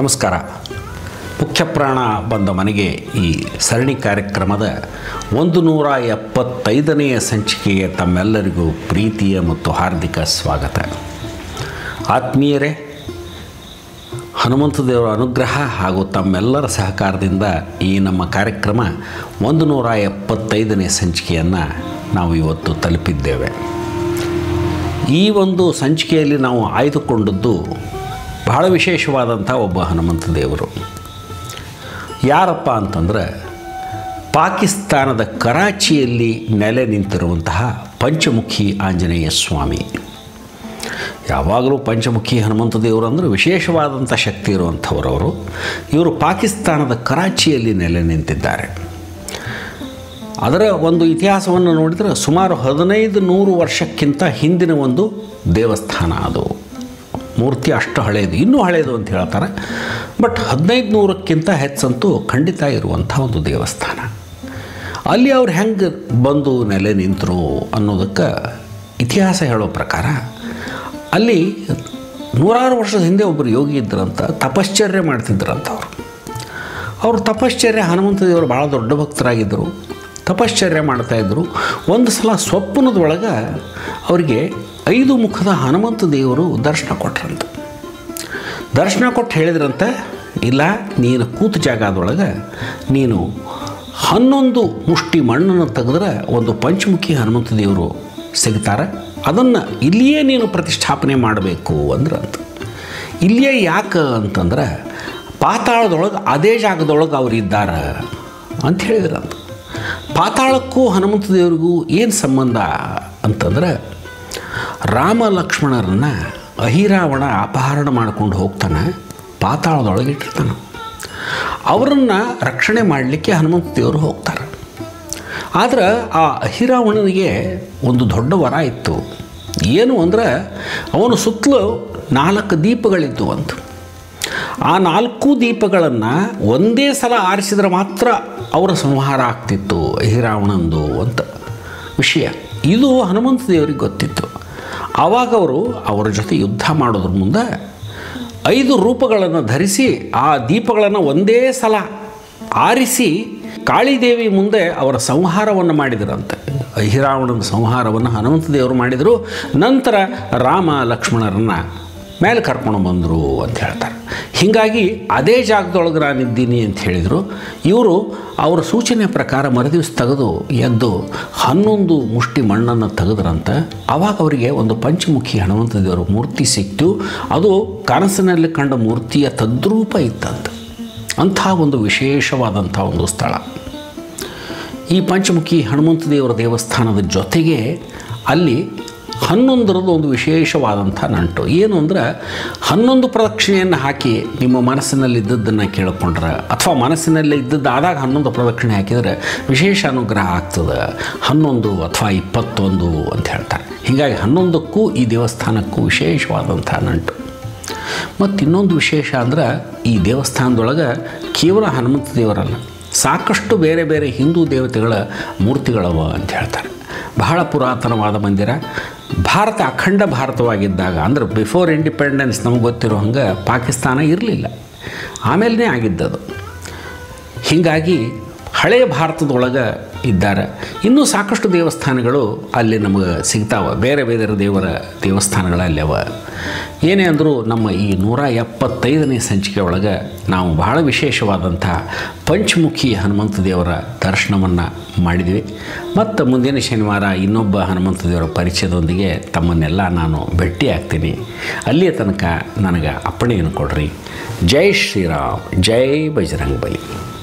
ನಮಸ್ಕಾರ ಮುಖ್ಯಪ್ರಾಣ ಬಂದ ಮನೆಗೆ ಈ ಸರಣಿ ಕಾರ್ಯಕ್ರಮದ ಒಂದು ನೂರ ಎಪ್ಪತ್ತೈದನೆಯ ಸಂಚಿಕೆಗೆ ತಮ್ಮೆಲ್ಲರಿಗೂ ಪ್ರೀತಿಯ ಮತ್ತು ಹಾರ್ದಿಕ ಸ್ವಾಗತ ಆತ್ಮೀಯರೇ ಹನುಮಂತ ದೇವರ ಅನುಗ್ರಹ ಹಾಗೂ ತಮ್ಮೆಲ್ಲರ ಸಹಕಾರದಿಂದ ಈ ನಮ್ಮ ಕಾರ್ಯಕ್ರಮ ಒಂದು ನೂರ ಎಪ್ಪತ್ತೈದನೇ ಸಂಚಿಕೆಯನ್ನು ನಾವು ಇವತ್ತು ತಲುಪಿದ್ದೇವೆ ಈ ಒಂದು ಸಂಚಿಕೆಯಲ್ಲಿ ನಾವು ಆಯ್ದುಕೊಂಡದ್ದು ಬಹಳ ವಿಶೇಷವಾದಂಥ ಒಬ್ಬ ಹನುಮಂತ ದೇವರು ಯಾರಪ್ಪ ಅಂತಂದ್ರೆ ಪಾಕಿಸ್ತಾನದ ಕರಾಚಿಯಲ್ಲಿ ನೆಲೆ ನಿಂತಿರುವಂತಹ ಪಂಚಮುಖಿ ಆಂಜನೇಯ ಸ್ವಾಮಿ ಯಾವಾಗಲೂ ಪಂಚಮುಖಿ ಹನುಮಂತ ದೇವರು ಅಂದರೆ ವಿಶೇಷವಾದಂಥ ಶಕ್ತಿ ಇರುವಂಥವರು ಅವರು ಇವರು ಪಾಕಿಸ್ತಾನದ ಕರಾಚಿಯಲ್ಲಿ ನೆಲೆ ನಿಂತಿದ್ದಾರೆ ಅದರ ಒಂದು ಇತಿಹಾಸವನ್ನು ನೋಡಿದರೆ ಸುಮಾರು ಹದಿನೈದು ನೂರು ವರ್ಷಕ್ಕಿಂತ ಹಿಂದಿನ ಒಂದು ದೇವಸ್ಥಾನ ಅದು ಮೂರ್ತಿ ಅಷ್ಟು ಹಳೆಯದು ಇನ್ನೂ ಹಳೆಯದು ಅಂತ ಹೇಳ್ತಾರೆ ಬಟ್ ಹದಿನೈದು ನೂರಕ್ಕಿಂತ ಹೆಚ್ಚಂತೂ ಖಂಡಿತ ಇರುವಂಥ ಒಂದು ದೇವಸ್ಥಾನ ಅಲ್ಲಿ ಅವ್ರು ಹೆಂಗೆ ಬಂದು ನೆಲೆ ನಿಂತರು ಅನ್ನೋದಕ್ಕೆ ಇತಿಹಾಸ ಹೇಳೋ ಪ್ರಕಾರ ಅಲ್ಲಿ ನೂರಾರು ವರ್ಷದ ಹಿಂದೆ ಒಬ್ಬರು ಯೋಗಿ ಇದ್ದರಂತ ತಪಶ್ಚರ್ಯ ಮಾಡ್ತಿದ್ದರಂತ ಅವರು ಅವರು ತಪಶ್ಚರ್ಯ ಹನುಮಂತ ದೇವರು ಭಾಳ ದೊಡ್ಡ ಭಕ್ತರಾಗಿದ್ದರು ತಪಶ್ಚರ್ಯ ಮಾಡ್ತಾಯಿದ್ರು ಒಂದು ಸಲ ಸ್ವಪ್ನದೊಳಗೆ ಅವರಿಗೆ ಐದು ಮುಖದ ಹನುಮಂತ ದೇವರು ದರ್ಶನ ಕೊಟ್ರಂತ ದರ್ಶನ ಕೊಟ್ಟು ಹೇಳಿದ್ರಂತೆ ಇಲ್ಲ ನೀನು ಕೂತು ಜಾಗದೊಳಗೆ ನೀನು ಹನ್ನೊಂದು ಮುಷ್ಟಿ ಮಣ್ಣನ್ನು ತೆಗೆದ್ರೆ ಒಂದು ಪಂಚಮುಖಿ ಹನುಮಂತ ದೇವರು ಸಿಗ್ತಾರೆ ಅದನ್ನು ಇಲ್ಲಿಯೇ ನೀನು ಪ್ರತಿಷ್ಠಾಪನೆ ಮಾಡಬೇಕು ಅಂದ್ರಂತ ಇಲ್ಲಿಯೇ ಯಾಕೆ ಅಂತಂದ್ರೆ ಪಾತಾಳದೊಳಗೆ ಅದೇ ಜಾಗದೊಳಗೆ ಅವ್ರು ಇದ್ದಾರೆ ಅಂತ ಹೇಳಿದ್ರಂತ ಪಾತಾಳಕ್ಕೂ ಹನುಮಂತ ದೇವರಿಗೂ ಏನು ಸಂಬಂಧ ಅಂತಂದ್ರೆ ರಾಮ ಲಕ್ಷ್ಮಣರನ್ನು ಅಹಿರಾವಣ ಅಪಹರಣ ಮಾಡ್ಕೊಂಡು ಹೋಗ್ತಾನೆ ಪಾತಾಳದೊಳಗೆ ಇಟ್ಟಿರ್ತಾನೆ ಅವರನ್ನು ರಕ್ಷಣೆ ಮಾಡಲಿಕ್ಕೆ ಹನುಮಂತ ದೇವರು ಹೋಗ್ತಾರೆ ಆದ್ರೆ ಆ ಅಹಿರಾವಣನಿಗೆ ಒಂದು ದೊಡ್ಡ ವರ ಇತ್ತು ಏನು ಅಂದರೆ ಅವನು ಸುತ್ತಲೂ ನಾಲ್ಕು ದೀಪಗಳಿದ್ದು ಅಂತ ಆ ನಾಲ್ಕು ದೀಪಗಳನ್ನು ಒಂದೇ ಸಲ ಆರಿಸಿದ್ರೆ ಮಾತ್ರ ಅವರ ಸಂಹಾರ ಆಗ್ತಿತ್ತು ಅಹಿರಾವಣಂದು ಅಂತ ವಿಷಯ ಇದು ಹನುಮಂತ ದೇವರಿಗೆ ಗೊತ್ತಿತ್ತು ಆವಾಗ ಅವರು ಅವರ ಜೊತೆ ಯುದ್ಧ ಮಾಡೋದ್ರ ಮುಂದೆ ಐದು ರೂಪಗಳನ್ನು ಧರಿಸಿ ಆ ದೀಪಗಳನ್ನು ಒಂದೇ ಸಲ ಆರಿಸಿ ಕಾಳಿದೇವಿ ಮುಂದೆ ಅವರ ಸಂಹಾರವನ್ನು ಮಾಡಿದರಂತೆ ಅಹಿರಾವಣನ ಸಂಹಾರವನ್ನು ಹನುಮಂತ ದೇವರು ಮಾಡಿದರು ನಂತರ ರಾಮ ಲಕ್ಷ್ಮಣರನ್ನು ಮೇಲೆ ಕರ್ಕೊಂಡು ಬಂದರು ಅಂತ ಹೇಳ್ತಾರೆ ಹೀಗಾಗಿ ಅದೇ ಜಾಗದೊಳಗೆ ನಾನಿದ್ದೀನಿ ಅಂತ ಹೇಳಿದರು ಇವರು ಅವರ ಸೂಚನೆ ಪ್ರಕಾರ ಮರುದಿವಸ ತೆಗೆದು ಎದ್ದು ಹನ್ನೊಂದು ಮುಷ್ಟಿ ಮಣ್ಣನ್ನು ತೆಗೆದ್ರಂತೆ ಆವಾಗ ಅವರಿಗೆ ಒಂದು ಪಂಚಮುಖಿ ಹನುಮಂತ ದೇವರ ಮೂರ್ತಿ ಸಿಕ್ತು ಅದು ಕನಸಿನಲ್ಲಿ ಕಂಡ ಮೂರ್ತಿಯ ತದ್ರೂಪ ಇತ್ತಂತ ಅಂಥ ಒಂದು ವಿಶೇಷವಾದಂಥ ಒಂದು ಸ್ಥಳ ಈ ಪಂಚಮುಖಿ ಹನುಮಂತ ದೇವರ ದೇವಸ್ಥಾನದ ಜೊತೆಗೆ ಅಲ್ಲಿ ಹನ್ನೊಂದರದ್ದು ಒಂದು ವಿಶೇಷವಾದಂಥ ನಂಟು ಏನು ಅಂದ್ರೆ ಹನ್ನೊಂದು ಪ್ರದಕ್ಷಿಣೆಯನ್ನು ಹಾಕಿ ನಿಮ್ಮ ಮನಸ್ಸಿನಲ್ಲಿ ಇದ್ದದ್ದನ್ನು ಕೇಳಿಕೊಂಡ್ರೆ ಅಥವಾ ಮನಸ್ಸಿನಲ್ಲಿ ಇದ್ದದ್ದು ಆದಾಗ ಹನ್ನೊಂದು ಪ್ರದಕ್ಷಿಣೆ ಹಾಕಿದರೆ ವಿಶೇಷ ಅನುಗ್ರಹ ಆಗ್ತದೆ ಹನ್ನೊಂದು ಅಥವಾ ಇಪ್ಪತ್ತೊಂದು ಅಂತ ಹೇಳ್ತಾರೆ ಹೀಗಾಗಿ ಹನ್ನೊಂದಕ್ಕೂ ಈ ದೇವಸ್ಥಾನಕ್ಕೂ ವಿಶೇಷವಾದಂಥ ನಂಟು ಮತ್ತು ಇನ್ನೊಂದು ವಿಶೇಷ ಅಂದ್ರೆ ಈ ದೇವಸ್ಥಾನದೊಳಗೆ ಕೇವಲ ಹನುಮಂತ ದೇವರಲ್ಲ ಸಾಕಷ್ಟು ಬೇರೆ ಬೇರೆ ಹಿಂದೂ ದೇವತೆಗಳ ಮೂರ್ತಿಗಳವ ಅಂತ ಹೇಳ್ತಾರೆ ಬಹಳ ಪುರಾತನವಾದ ಮಂದಿರ ಭಾರತ ಅಖಂಡ ಭಾರತವಾಗಿದ್ದಾಗ ಅಂದ್ರೆ ಬಿಫೋರ್ ಇಂಡಿಪೆಂಡೆನ್ಸ್ ನಮ್ಗೆ ಗೊತ್ತಿರೋ ಹಂಗೆ ಪಾಕಿಸ್ತಾನ ಇರಲಿಲ್ಲ ಆಮೇಲೆ ಆಗಿದ್ದದು ಹೀಗಾಗಿ ಹಳೆಯ ಭಾರತದೊಳಗೆ ಇದ್ದಾರೆ ಇನ್ನೂ ಸಾಕಷ್ಟು ದೇವಸ್ಥಾನಗಳು ಅಲ್ಲಿ ನಮಗೆ ಸಿಗ್ತಾವೆ ಬೇರೆ ಬೇರೆ ದೇವರ ದೇವಸ್ಥಾನಗಳಲ್ಲಿ ಅವ ಏನೇ ಅಂದರೂ ನಮ್ಮ ಈ ನೂರ ಎಪ್ಪತ್ತೈದನೇ ಸಂಚಿಕೆ ಒಳಗೆ ನಾವು ಬಹಳ ವಿಶೇಷವಾದಂಥ ಪಂಚಮುಖಿ ಹನುಮಂತ ದೇವರ ದರ್ಶನವನ್ನು ಮಾಡಿದ್ವಿ ಮತ್ತು ಮುಂದಿನ ಶನಿವಾರ ಇನ್ನೊಬ್ಬ ಹನುಮಂತ ದೇವರ ಪರಿಚಯದೊಂದಿಗೆ ತಮ್ಮನ್ನೆಲ್ಲ ನಾನು ಭೇಟಿ ಆಗ್ತೀನಿ ಅಲ್ಲಿಯ ತನಕ ನನಗೆ ಅಪ್ಪಣೆಯನ್ನು ಕೊಡ್ರಿ ಜೈ ಶ್ರೀರಾಮ್ ಜೈ ಬಜರಂಗ ಬಲಿ